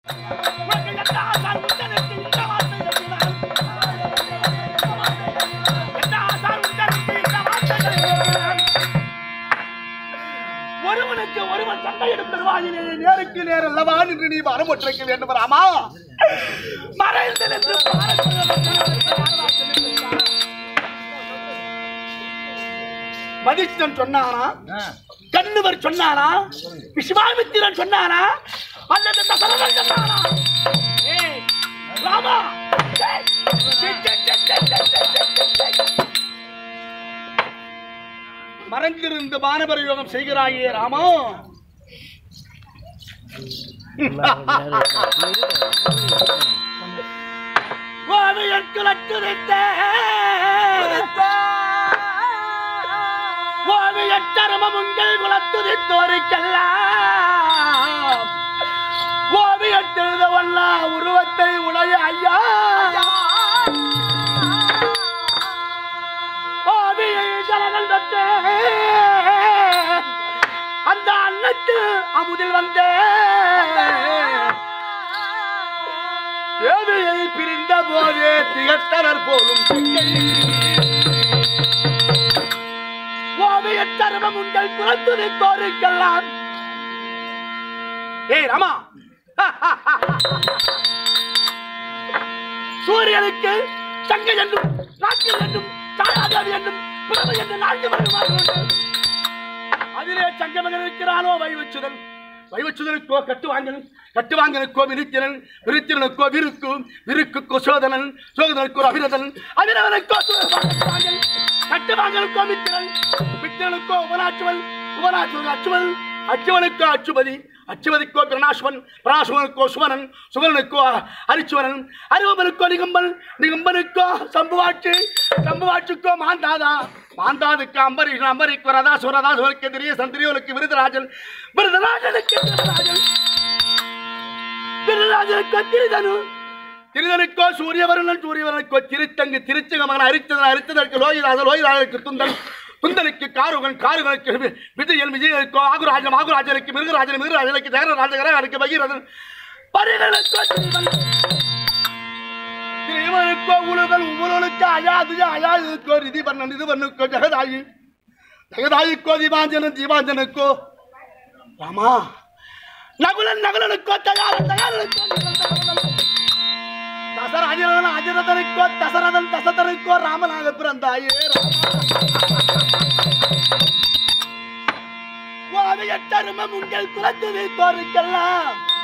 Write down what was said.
உனக்கு என்ன ஆசான் உண்டனுக்கு இந்த வார்த்தை எழுதினான். என்ன ஆசான் உண்டனுக்கு இந்த வார்த்தை எழுதினான். ஒருவனுக்கு ஒருவன் சண்டை எடுப்பது வாயிலே நேருக்கு நேர் அல்லவா என்று நீ மரமொற்றைக்க வேண்டும் ராமா மறைந்து நின்று மதிஷ்டன் சொன்னானா கண்ணுவர் சொன்னானா விஸ்வாமித்திரன் சொன்னானா அல்லது தசரதன் சொன்னானா ஏய், ராமா ஏய், சே, சே, சே, சே, சே, சே, சே, சே, சே. மறைந்திருந்து மானபரயோகம் செய்கிறாயே ராமா ஓவியன் குலத்துரைத்த ஓவியன் தருமம் உங்கள் குலத்துதித்தோருக்கெல்லாம் ஓவியத்தெழுத வல்லா உருவத்தை உடைய ஐயா ஓவியை ஜனங்கள் பெற்ற அந்த அன்னத்து அமுதில் வந்த தேவியை பிரிந்த போதே திகட்டனர் போலும் ஓவிய தருமம் உங்கள் குலத்துதை தோருக்கெல்லாம் ஏய் ராமா சூரியனுக்கு சங்க என்றும் ராக்கில் என்றும் தாயாதேவி என்றும் பிரபு என்று நான்கு மகன்மார்கள் உண்டு. அதிலே சங்கமகன் இருக்கிறானோ வைவச்சுதன் வைவச்சுதனுக்கோ கட்டுவாங்கன் கட்டுவாங்கனுக்கோ விருத்திரன் விருத்திரனுக்கோ விருக்கு விருக்குக்கோ சோதனன் சோதனுக்கோ அபிரதன் அபிரதனுக்கோ கட்டுவாங்கன் கட்டுவாங்கனுக்கோ மித்திரன் மித்திரனுக்கோ உபநாச்சுவன் உபநாச்சுவன் அச்சுவன் அச்சுவனுக்கோ அச்சுபதி அச்சுவதிக்கோ பிரணாசுவன் பிரணாசுவனுக்கோ சுவனன் சுவனனுக்கோ அரிச்சுவனன் அருவமனுக்கோ நிகம்பன் நிகம்பனுக்கோ சம்புவாட்சி சம்புவாட்சிக்கோ மாந்தாதா மாந்தாதுக்கு அம்பரீஷன் அம்பரிக்கு ரதா சுரதா சுவனுக்கு திரிய சந்திரியோனுக்கு விருதராஜன் விருதராஜனுக்கு திருதராஜன் திருதராஜனுக்கோ திரிதனு திருதனுக்கோ சூரியவருணன் சூரியவரனுக்கோ திருத்தங்கு திருச்சங்க மகன் அரித்ததன் அரித்ததற்கு லோகிராஜன் லோகிராஜனுக்கு துந்தன் துந்தனுக்கு காருகன் காருகனுக்கு வி- விஜயன் விஜயனுக்கோ ஆகுராஜன் ஆகுராஜனுக்கு மிருகராஜன் மிருகராஜனுக்கு ஜெகரராஜ ஜெகரனுக்கு பகீரதன் பரிகளுக்கோ திரிவன் திரிவனுக்கோ உழுதல் உமுலனுக்கு அயாது அயாதுக்கோ ரிதிபர்ணன் ரிதிபர்ணுக்கோ ஜெகதாயி ஜெகதாயிக்கோ தீபாஞ்சனன் தீபாஞ்சனுக்கோ ராமா நகுலன் நகுலனுக்கோ தயார தயாரனுக்கோ தசராஜன் அஜரதனுக்கோ தசரதன் தசதனுக்கோ ராமனாக பிறந்தாயே ராமா தருமம் உங்கள் குலத்துதை தோருக்கெல்லாம்